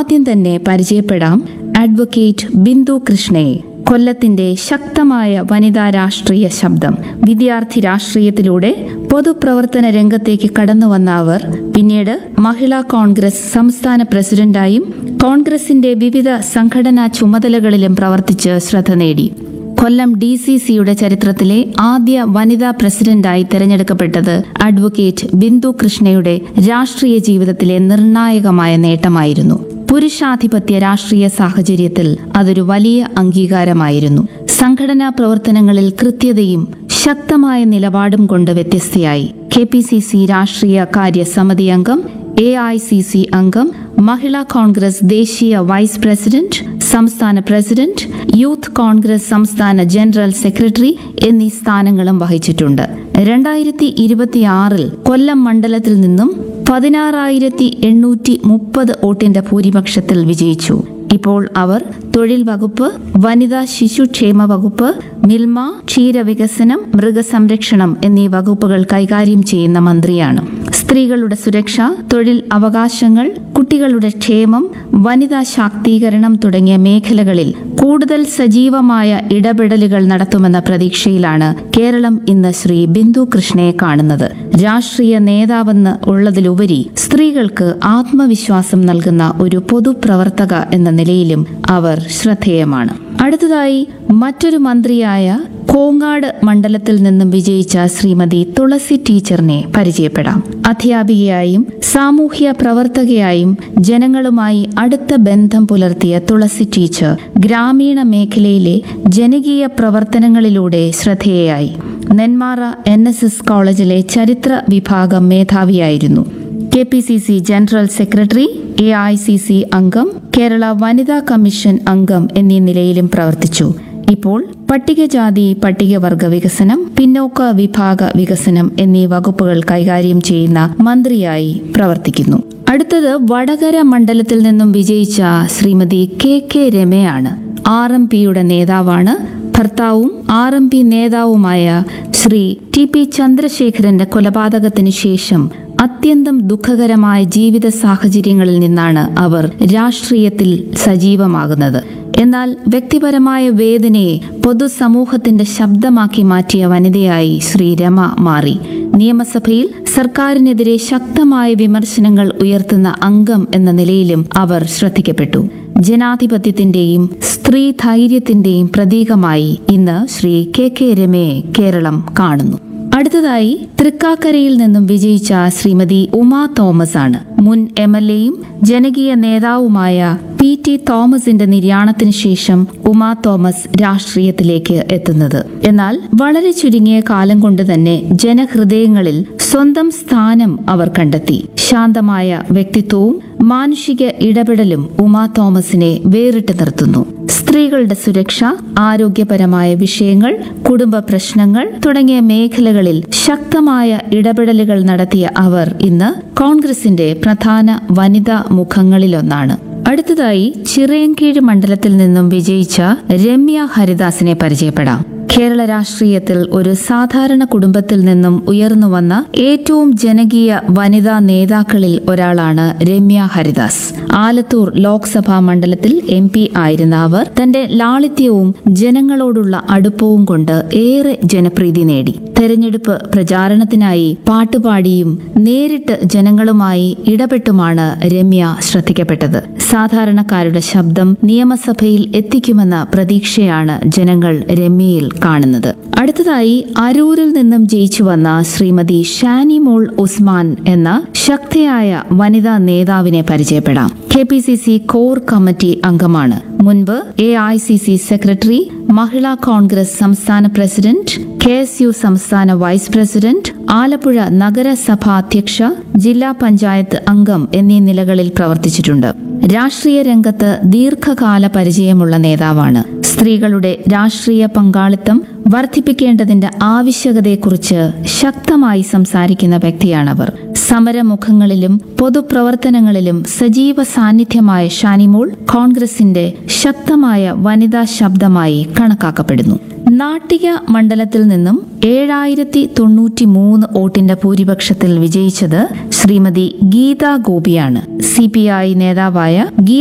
ആദ്യം തന്നെ പരിചയപ്പെടാം അഡ്വക്കേറ്റ് ബിന്ദു കൃഷ്ണയെ കൊല്ലത്തിന്റെ ശക്തമായ വനിതാ രാഷ്ട്രീയ ശബ്ദം വിദ്യാർത്ഥി രാഷ്ട്രീയത്തിലൂടെ പൊതുപ്രവർത്തന രംഗത്തേക്ക് കടന്നു വന്ന അവർ പിന്നീട് മഹിളാ കോൺഗ്രസ് സംസ്ഥാന പ്രസിഡന്റായും കോൺഗ്രസിന്റെ വിവിധ സംഘടനാ ചുമതലകളിലും പ്രവർത്തിച്ച് ശ്രദ്ധ നേടി കൊല്ലം ഡി സി സിയുടെ ചരിത്രത്തിലെ ആദ്യ വനിതാ പ്രസിഡന്റായി തെരഞ്ഞെടുക്കപ്പെട്ടത് അഡ്വക്കേറ്റ് ബിന്ദു കൃഷ്ണയുടെ രാഷ്ട്രീയ ജീവിതത്തിലെ നിർണായകമായ നേട്ടമായിരുന്നു പുരുഷാധിപത്യ രാഷ്ട്രീയ സാഹചര്യത്തിൽ അതൊരു വലിയ അംഗീകാരമായിരുന്നു സംഘടനാ പ്രവർത്തനങ്ങളിൽ കൃത്യതയും ശക്തമായ നിലപാടും കൊണ്ട് വ്യത്യസ്തയായി കെ പി സി സി രാഷ്ട്രീയ കാര്യ സമിതി അംഗം എ ഐ സി സി അംഗം മഹിളാ കോൺഗ്രസ് ദേശീയ വൈസ് പ്രസിഡന്റ് സംസ്ഥാന പ്രസിഡന്റ് യൂത്ത് കോൺഗ്രസ് സംസ്ഥാന ജനറൽ സെക്രട്ടറി എന്നീ സ്ഥാനങ്ങളും വഹിച്ചിട്ടുണ്ട് രണ്ടായിരത്തി ഇരുപത്തിയാറിൽ കൊല്ലം മണ്ഡലത്തിൽ നിന്നും പതിനാറായിരത്തി എണ്ണൂറ്റി മുപ്പത് വോട്ടിന്റെ ഭൂരിപക്ഷത്തിൽ വിജയിച്ചു ഇപ്പോൾ അവർ തൊഴിൽ വകുപ്പ് വനിതാ ശിശുക്ഷേമ വകുപ്പ് മിൽമ ക്ഷീരവികസനം മൃഗസംരക്ഷണം എന്നീ വകുപ്പുകൾ കൈകാര്യം ചെയ്യുന്ന മന്ത്രിയാണ് സ്ത്രീകളുടെ സുരക്ഷ തൊഴിൽ അവകാശങ്ങൾ കുട്ടികളുടെ ക്ഷേമം വനിതാ ശാക്തീകരണം തുടങ്ങിയ മേഖലകളിൽ കൂടുതൽ സജീവമായ ഇടപെടലുകൾ നടത്തുമെന്ന പ്രതീക്ഷയിലാണ് കേരളം ഇന്ന് ശ്രീ ബിന്ദു കൃഷ്ണയെ കാണുന്നത് രാഷ്ട്രീയ നേതാവെന്ന് ഉള്ളതിലുപരി സ്ത്രീകൾക്ക് ആത്മവിശ്വാസം നൽകുന്ന ഒരു പൊതുപ്രവർത്തക എന്ന നിലയിലും അവർ ശ്രദ്ധേയമാണ് അടുത്തതായി മറ്റൊരു മന്ത്രിയായ കോങ്ങാട് മണ്ഡലത്തിൽ നിന്നും വിജയിച്ച ശ്രീമതി തുളസി ടീച്ചറിനെ പരിചയപ്പെടാം അധ്യാപികയായും സാമൂഹ്യ പ്രവർത്തകയായും ജനങ്ങളുമായി അടുത്ത ബന്ധം പുലർത്തിയ തുളസി ടീച്ചർ ഗ്രാമീണ മേഖലയിലെ ജനകീയ പ്രവർത്തനങ്ങളിലൂടെ ശ്രദ്ധേയയായി നെന്മാറ എൻ എസ് എസ് കോളേജിലെ ചരിത്ര വിഭാഗം മേധാവിയായിരുന്നു K P C C general secretary A I C C അംഗം കേരള വനിതാ കമ്മീഷൻ അംഗം എന്നീ നിലയിലും പ്രവർത്തിച്ചു ഇപ്പോൾ പട്ടികജാതി പട്ടികവർഗ വികസനം പിന്നോക്ക വിഭാഗ വികസനം എന്നീ വകുപ്പുകൾ കൈകാര്യം ചെയ്യുന്ന മന്ത്രിയായി പ്രവർത്തിക്കുന്നു അടുത്തത് വടകര മണ്ഡലത്തിൽ നിന്നും വിജയിച്ച ശ്രീമതി കെ കെ രമയാണ് ആർ എം പിയുടെ നേതാവാണ് ഭർത്താവും ആർ എം പി നേതാവുമായ ശ്രീ ടി പി ചന്ദ്രശേഖരന്റെ കൊലപാതകത്തിന് ശേഷം അത്യന്തം ദുഃഖകരമായ ജീവിത സാഹചര്യങ്ങളിൽ നിന്നാണ് അവർ രാഷ്ട്രീയത്തിൽ സജീവമാകുന്നത് എന്നാൽ വ്യക്തിപരമായ വേദനയെ പൊതുസമൂഹത്തിന്റെ ശബ്ദമാക്കി മാറ്റിയ വനിതയായി ശ്രീ രമ മാറി നിയമസഭയിൽ സർക്കാരിനെതിരെ ശക്തമായ വിമർശനങ്ങൾ ഉയർത്തുന്ന അംഗം എന്ന നിലയിലും അവർ ശ്രദ്ധിക്കപ്പെട്ടു ജനാധിപത്യത്തിന്റെയും സ്ത്രീ ധൈര്യത്തിന്റെയും പ്രതീകമായി ഇന്ന് ശ്രീ കെ കെ രമയെ കേരളം കാണുന്നു അടുത്തതായി തൃക്കാക്കരയിൽ നിന്നും വിജയിച്ച ശ്രീമതി ഉമാ തോമസ് ആണ് മുൻ എം എൽ എയും ജനകീയ നേതാവുമായ പി ടി തോമസിന്റെ നിര്യാണത്തിന് ശേഷം ഉമാ തോമസ് രാഷ്ട്രീയത്തിലേക്ക് എത്തുന്നത് എന്നാൽ വളരെ ചുരുങ്ങിയ കാലം കൊണ്ട് തന്നെ ജനഹൃദയങ്ങളിൽ സ്വന്തം സ്ഥാനം അവർ കണ്ടെത്തി ശാന്തമായ വ്യക്തിത്വവും മാനുഷിക ഇടപെടലും ഉമാ തോമസിനെ വേറിട്ട് നിർത്തുന്നു സ്ത്രീകളുടെ സുരക്ഷ ആരോഗ്യപരമായ വിഷയങ്ങൾ കുടുംബ പ്രശ്നങ്ങൾ തുടങ്ങിയ മേഖലകളിൽ ശക്തമായ ഇടപെടലുകൾ നടത്തിയ അവർ ഇന്ന് കോൺഗ്രസിന്റെ പ്രധാന വനിതാ മുഖങ്ങളിലൊന്നാണ് അടുത്തതായി ചിറയൻകീഴ് മണ്ഡലത്തിൽ നിന്നും വിജയിച്ച രമ്യ ഹരിദാസിനെ പരിചയപ്പെടാം കേരള രാഷ്ട്രീയത്തിൽ ഒരു സാധാരണ കുടുംബത്തിൽ നിന്നും ഉയർന്നു വന്ന ഏറ്റവും ജനകീയ വനിതാ നേതാക്കളിൽ ഒരാളാണ് രമ്യ ഹരിദാസ് ആലത്തൂർ ലോക്സഭാ മണ്ഡലത്തിൽ എം പി ആയിരുന്ന അവർ തന്റെ ലാളിത്യവും ജനങ്ങളോടുള്ള അടുപ്പവും കൊണ്ട് ഏറെ ജനപ്രീതി നേടി തെരഞ്ഞെടുപ്പ് പ്രചാരണത്തിനായി പാട്ടുപാടിയും നേരിട്ട് ജനങ്ങളുമായി ഇടപെട്ടുമാണ് രമ്യ ശ്രദ്ധിക്കപ്പെട്ടത് സാധാരണക്കാരുടെ ശബ്ദം നിയമസഭയിൽ എത്തിക്കുമെന്ന പ്രതീക്ഷയാണ് ജനങ്ങൾ രമ്യയിൽ കാണുന്നത് അടുത്തതായി അരൂരിൽ നിന്നും ജയിച്ചു വന്ന ശ്രീമതി ഷാനി മോൾ ഉസ്മാൻ എന്ന ശക്തിയായ വനിതാ നേതാവിനെ പരിചയപ്പെടാം K P C C core committee അംഗമാണ് മുൻപ് A I C C secretary Mahila Congress സംസ്ഥാന പ്രസിഡന്റ് കെ എസ് യു സംസ്ഥാന വൈസ് പ്രസിഡന്റ് ആലപ്പുഴ നഗരസഭ അധ്യക്ഷ ജില്ലാ പഞ്ചായത്ത് അംഗം എന്നീ നിലകളിൽ പ്രവർത്തിച്ചിട്ടുണ്ട് രാഷ്ട്രീയ രംഗത്ത് ദീർഘകാല പരിചയമുള്ള നേതാവാണ് സ്ത്രീകളുടെ രാഷ്ട്രീയ പങ്കാളിത്തം വർദ്ധിപ്പിക്കേണ്ടതിന്റെ ആവശ്യകതയെക്കുറിച്ച് ശക്തമായി സംസാരിക്കുന്ന വ്യക്തിയാണവർ സമരമുഖങ്ങളിലും പൊതുപ്രവർത്തനങ്ങളിലും സജീവ സാന്നിധ്യമായ ഷാനിമോൾ കോൺഗ്രസിന്റെ ശക്തമായ വനിതാ ശബ്ദമായി കണക്കാക്കപ്പെടുന്നു നാട്ടിക മണ്ഡലത്തിൽ നിന്നും ഏഴായിരത്തി തൊണ്ണൂറ്റി മൂന്ന് വോട്ടിന്റെ ഭൂരിപക്ഷത്തിൽ വിജയിച്ചത് ശ്രീമതി ഗീതാ ഗോപിയാണ് സി പി ഐ നേതാവായ ഗീ